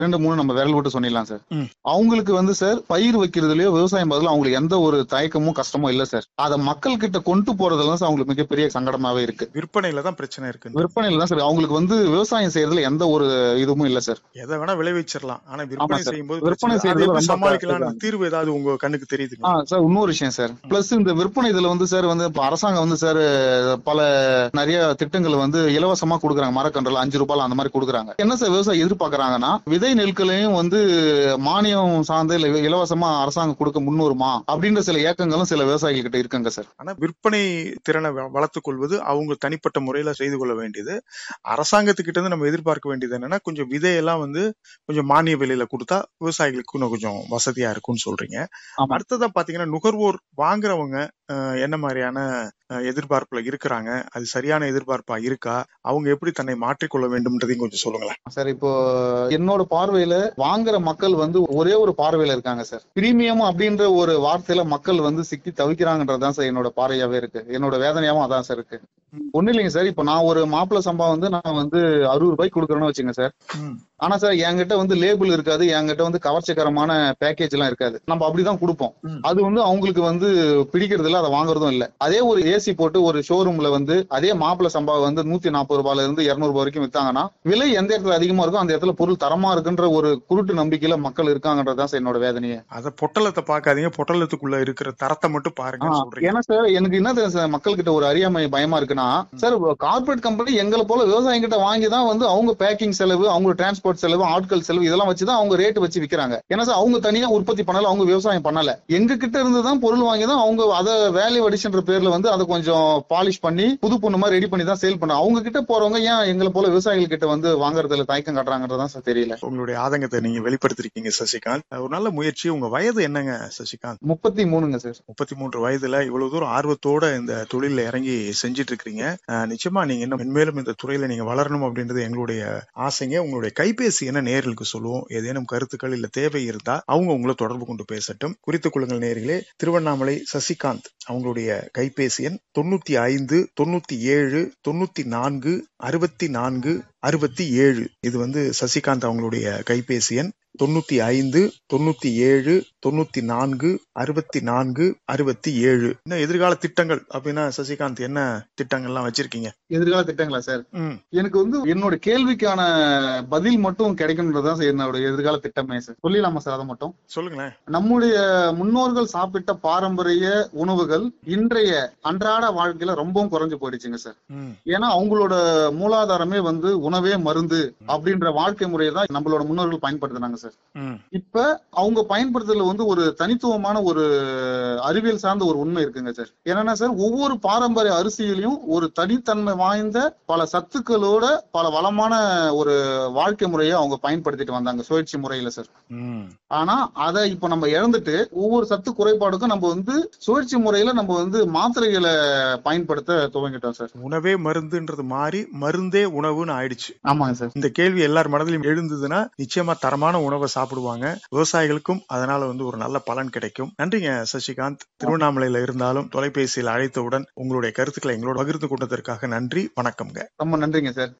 ரெண்டு மூணு நம்ம விரல் விட்டு சொன்னிடலாம் சார் ம். அவங்களுக்கு வந்து சார் பயிர் வைக்கிறதுலயோ விவசாயம் பதில் அவங்களுக்கு எந்த ஒரு தயக்கமும் கஷ்டமும் இல்ல சார் அதை மக்கள் கிட்ட கொண்டு போறதுல தான் சார் அவங்களுக்கு மிகப்பெரிய சங்கடமாவே இருக்கு விற்பனையில தான் பிரச்சனை இருக்கு விற்பனையில தான் சார் அவங்களுக்கு வந்து விவசாயம் செய்யறதுல எந்த ஒரு இதுவும் இல்ல சார் எதை வேணா விளைவிச்சிடலாம் ஆனா விற்பனை சார். செய்யும்போது விற்பனை பிரச்சனை. அதை செய்யறதுல எப்படி ரொம்ப சமாளிக்கலாம் கஷ்டம். தீர்வு ஏதாவது உங்க கண்ணுக்கு ஆ தெரியுதுங்களா சார் இன்னொரு விஷயம் சார் பிளஸ் இந்த விற்பனை இதுல வந்து சார் வந்து இப்ப அரசாங்கம் வந்து சார் பல நிறைய திட்டங்கள் வந்து இலவசமா கொடுக்குறாங்க மரக்கன்றுல அஞ்சு ரூபாய் அந்த மாதிரி கொடுக்குறாங்க என்ன சார் விவசாயி எதிர்பார்க்கறாங்கன்னா விதை நெற்களையும் வந்து மானியம் சார்ந்து இல்ல இலவசமா அரசாங்கம் கொடுக்க முன்னுரிமா அப்படின்ற சில இயக்கங்களும் சில விவசாயிகள் கிட்ட இருக்குங்க சார் ஆனா விற்பனை திறனை வ- வளர்த்துக் கொள்வது அவங்க தனிப்பட்ட முறையில செய்து கொள்ள வேண்டியது அரசாங்கத்துக்கிட்ட இருந்து நம்ம எதிர்பார்க்க வேண்டியது என்னன்னா கொஞ்சம் விதையெல்லாம் வந்து கொஞ்சம் மானிய விலையில கொடுத்தா விவசாயிகளுக்கு இன்னும் கொஞ்சம் வசதியா இருக்கும்னு சொல்றீங்க ஆமா. அடுத்ததா பாத்தீங்கன்னா நுகர்வோர் வாங்குறவங்க அஹ், என்ன மாதிரியான அஹ், எதிர்பார்ப்புல இருக்கிறாங்க அது சரியான எதிர்பார்ப்பா இருக்கா அவங்க எப்படி தன்னை மாற்றிக்கொள்ள வேண்டும்ன்றதையும் கொஞ்சம் சொல்லுங்களேன் சார் இப்போ என்னோட பார்வையில வாங்குற மக்கள் வந்து ஒரே ஒரு பார்வையில இருக்காங்க சார் பிரீமியம் அப்படின்ற ஒரு வார்த்தையில மக்கள் வந்து சிக்கி தவிக்கிறாங்கன்றதுதான் சார் என்னோட பார்வையாவே இருக்கு என்னோட வேதனையாவும் அதான் சார் இருக்கு ஒண்ணு இல்லைங்க சார் இப்போ நான் ஒரு மாப்பிள்ளை சம்பா வந்து நான் வந்து அறுபது ரூபாய்க்கு கொடுக்குறேன்னு வச்சுங்க சார் ஆனா சார் என்கிட்ட வந்து லேபிள் இருக்காது என்கிட்ட வந்து கவர்ச்சிகரமான பேக்கேஜ் எல்லாம் இருக்காது நம்ம அப்படிதான் கொடுப்போம் ம். அது வந்து அவங்களுக்கு வந்து பிடிக்கிறது இல்ல அதை வாங்குறதும் இல்ல அதே ஒரு ஏசி போட்டு ஒரு ஷோரூம்ல வந்து அதே மாப்பிள்ளை சம்பா வந்து நூத்தி நாற்பது ரூபாயில இருந்து இருநூறு ரூபாய் வரைக்கும் வித்தாங்கன்னா விலை எந்த இடத்துல அதிகமா இருக்கோ அந்த இடத்துல பொருள் தரமா இருக்குன்ற ஒரு குருட்டு நம்பிக்கையில மக்கள் இருக்காங்கன்றதுதான் சார் என்னோட வேதனையே அத பொட்டலத்தை பார்க்காதீங்க பொட்டலத்துக்குள்ள இருக்கிற தரத்தை மட்டும் பாருங்க ஆ, சொல்றீங்க ஏன்னா சார் எனக்கு என்ன தெரியும் சார் மக்கள் கிட்ட ஒரு அறியாமை பயமா இருக்குன்னா சார் கார்பரேட் கம்பெனி எங்களை போல விவசாயிங்க கிட்ட வாங்கி தான் வந்து அவங்க பேக்கிங் செலவு அவங்க டிரான்ஸ்போர்ட் செலவு ஆட்கள் செலவு இதெல்லாம் வச்சு தான் அவங்க ரேட் வச்சு விக்கிறாங்க ஏன்னா சார் அவங்க தனியா உற்பத்தி பண்ணல அவங்க விவசாயம் பண்ணல எங்க கிட்ட இருந்து தான் பொருள் வாங்கி தான் அவங்க அதை வேல்யூ அடிஷன்ற பேர்ல வந்து அதை கொஞ்சம் பாலிஷ் பண்ணி புது பொண்ணு மாதிரி ரெடி பண்ணி தான் சேல் பண்ணாங்க அவங்க கிட்ட போறவங்க ஏன் எங்களை போல விவசாயிகள் கிட்ட வந்து வாங்குறதுல தயக்கம் காட்டுறாங்கன்றதான் சார் தெரியல உங்களுடைய ஆதங்கத்தை நீங்க வெளிப்படுத்திருக்கீங்க சசிகாந்த் ஒரு நல்ல முயற்சி உங்க வயது என்னங்க சசிகாந்த் முப்பத்தி மூணுங்க சார் முப்பத்தி மூன்று வயதுல இவ்வளவு தூரம் ஆர்வத்தோட இந்த தொழில இறங்கி செஞ்சிட்டு இருக்கிறீங்க அஹ் நிச்சயமா நீங்க இன்னும் மென்மேலும் இந்த துறையில நீங்க வளரணும் அப்படின்றது எங்களுடைய ஆசைங்க உங்களுடைய கைபேசி என்ன நேர்களுக்கு சொல்லுவோம் ஏதேனும் கருத்துக்கள் இல்ல தேவை இருந்தா அவங்க உங்களை தொடர்பு கொண்டு பேசட்டும் குறித்துக் கொள்ளுங்கள் நேர்களே திருவண்ணாமலை சசிகாந்த் அவங்களுடைய கைபேசி எண் தொண்ணூத்தி ஐந்து தொண்ணூத்தி ஏழு தொண்ணூத்தி நான்கு அறுபத்தி நான்கு அறுபத்தி ஏழு இது வந்து சசிகாந்த் அவங்களுடைய கைபேசி எண் தொண்ணூத்தி ஐந்து தொண்ணூத்தி ஏழு தொண்ணூத்தி நான்கு அறுபத்தி நான்கு அறுபத்தி ஏழு இன்னும் எதிர்கால திட்டங்கள் அப்படின்னா சசிகாந்த் என்ன திட்டங்கள்லாம் வச்சிருக்கீங்க எதிர்கால திட்டங்களா சார் ம் எனக்கு வந்து என்னோட கேள்விக்கான பதில் மட்டும் கிடைக்கணுன்றதுதான் சார் என்னோட எதிர்கால திட்டமே சார் சொல்லிடலாமா சார் அதை மட்டும் சொல்லுங்களேன் நம்முடைய முன்னோர்கள் சாப்பிட்ட பாரம்பரிய உணவுகள் இன்றைய அன்றாட வாழ்க்கையில ரொம்பவும் குறைஞ்சு போயிடுச்சுங்க சார் ம் ஏன்னா அவங்களோட மூலாதாரமே வந்து உணவே மருந்து அப்படின்ற வாழ்க்கை முறையை தான் நம்மளோட முன்னோர்கள் பயன்படுத்தினாங்க சார் ம் இப்ப அவங்க பயன்படுத்துறதுல வந்து ஒரு தனித்துவமான ஒரு அறிவியல் சார்ந்த ஒரு உண்மை இருக்குங்க சார் என்னன்னா சார் ஒவ்வொரு பாரம்பரிய அரிசியிலையும் ஒரு தனித்தன்மை வாய்ந்த பல சத்துக்களோட பல வளமான ஒரு வாழ்க்கை முறையை அவங்க பயன்படுத்திட்டு வந்தாங்க சுழற்சி முறையில சார் ம் ஆனா அதை இப்ப நம்ம இழந்துட்டு ஒவ்வொரு சத்து குறைபாடுக்கும் நம்ம வந்து சுழற்சி முறையில நம்ம வந்து மாத்திரைகளை பயன்படுத்த துவங்கிட்டோம் சார் உணவே மருந்துன்றது மாறி மருந்தே உணவுன்னு ஆயிடுச்சு ஆமாங்க சார் இந்த கேள்வி எல்லார் மனதிலும் எழுந்ததுன்னா நிச்சயமா தரமான உணவை சாப்பிடுவாங்க விவசாயிகளுக்கும் அதனால வந்து ஒரு நல்ல பலன் கிடைக்கும் நன்றிங்க சசிகாந்த் திருவண்ணாமலையில இருந்தாலும் தொலைபேசியில் அழைத்தவுடன் உங்களுடைய கருத்துக்களை எங்களோட பகிர்ந்து கொண்டதற்காக நன்றி வணக்கம்ங்க ரொம்ப நன்றிங்க சார்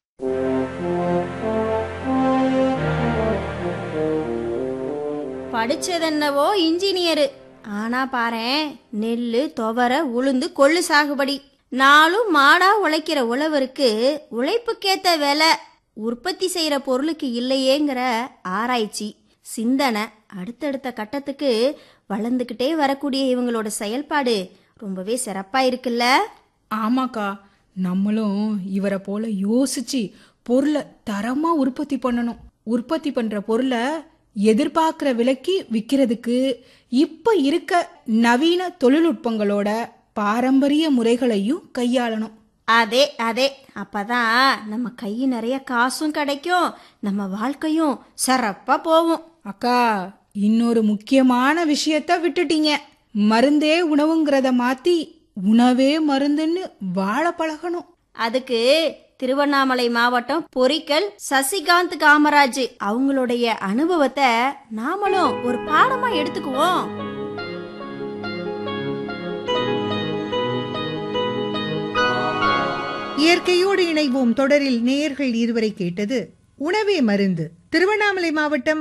படிச்சதென்னவோ இன்ஜினியரு ஆனா பாரேன் நெல்லு துவர உளுந்து கொள்ளு சாகுபடி நாளும் மாடா உழைக்கிற உழவருக்கு உழைப்புக்கேத்த விலை உற்பத்தி செய்யற பொருளுக்கு இல்லையேங்கிற ஆராய்ச்சி சிந்தனை அடுத்தடுத்த கட்டத்துக்கு வளர்ந்துக்கிட்டே வரக்கூடிய இவங்களோட செயல்பாடு ரொம்பவே சிறப்பா இருக்குல்ல ஆமாக்கா நம்மளும் இவரை போல யோசிச்சு பொருளை தரமா உற்பத்தி பண்ணணும் உற்பத்தி பண்ற பொருளை எதிர்பார்க்கிற விலைக்கு விற்கிறதுக்கு இப்ப இருக்க நவீன தொழில்நுட்பங்களோட பாரம்பரிய முறைகளையும் கையாளணும் அதே அதே அப்பதான் நம்ம கை நிறைய காசும் கிடைக்கும் நம்ம வாழ்க்கையும் சிறப்பா போகும் அக்கா இன்னொரு முக்கியமான விஷயத்த விட்டுட்டீங்க மருந்தே உணவுங்கிறத மாத்தி உணவே மருந்துன்னு வாழ பழகணும் அதுக்கு திருவண்ணாமலை மாவட்டம் பொறிக்கல் சசிகாந்த் காமராஜ் அவங்களுடைய அனுபவத்தை நாமளும் ஒரு பாடமா எடுத்துக்குவோம் இயற்கையோடு இணைவோம் தொடரில் நேயர்கள் இதுவரை கேட்டது உணவே மருந்து திருவண்ணாமலை மாவட்டம்